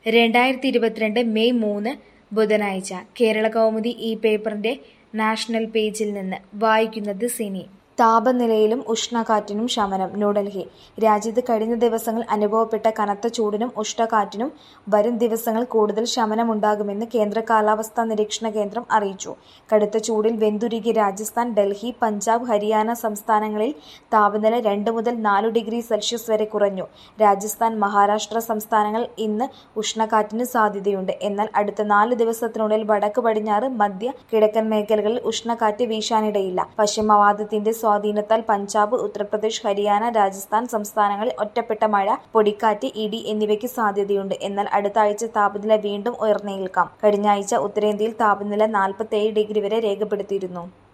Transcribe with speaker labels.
Speaker 1: രണ്ടായിരത്തി ഇരുപത്തിരണ്ട് മെയ് മൂന്ന് ബുധനാഴ്ച കേരള കൗമുദി ഈ പേപ്പറിന്റെ നാഷണൽ പേജിൽ നിന്ന് വായിക്കുന്നത് സിനി താപനിലയിലും ഉഷ്ണക്കാറ്റിനും ശമനം ന്യൂഡൽഹി രാജ്യത്ത് കഴിഞ്ഞ ദിവസങ്ങൾ അനുഭവപ്പെട്ട കനത്ത ചൂടിനും ഉഷ്ണക്കാറ്റിനും വരും ദിവസങ്ങൾ കൂടുതൽ ശമനമുണ്ടാകുമെന്ന് കേന്ദ്ര കാലാവസ്ഥാ നിരീക്ഷണ കേന്ദ്രം അറിയിച്ചു കടുത്ത ചൂടിൽ വെന്തുരുകിയ രാജസ്ഥാൻ ഡൽഹി പഞ്ചാബ് ഹരിയാന സംസ്ഥാനങ്ങളിൽ താപനില രണ്ട് മുതൽ നാല് ഡിഗ്രി സെൽഷ്യസ് വരെ കുറഞ്ഞു രാജസ്ഥാൻ മഹാരാഷ്ട്ര സംസ്ഥാനങ്ങളിൽ ഇന്ന് ഉഷ്ണക്കാറ്റിന് സാധ്യതയുണ്ട് എന്നാൽ അടുത്ത നാല് ദിവസത്തിനുള്ളിൽ വടക്ക് പടിഞ്ഞാറ് മധ്യ കിഴക്കൻ മേഖലകളിൽ ഉഷ്ണക്കാറ്റ് വീശാനിടയില്ല പശ്ചിമവാദത്തിന്റെ സ്വാധീനത്താൽ പഞ്ചാബ് ഉത്തർപ്രദേശ് ഹരിയാന രാജസ്ഥാൻ സംസ്ഥാനങ്ങളിൽ ഒറ്റപ്പെട്ട മഴ പൊടിക്കാറ്റ് ഇടി എന്നിവയ്ക്ക് സാധ്യതയുണ്ട് എന്നാൽ അടുത്ത ആഴ്ച താപനില വീണ്ടും ഉയർന്നേൽക്കാം കഴിഞ്ഞ ആഴ്ച ഉത്തരേന്ത്യയിൽ താപനില നാൽപ്പത്തേഴ് ഡിഗ്രി വരെ രേഖപ്പെടുത്തിയിരുന്നു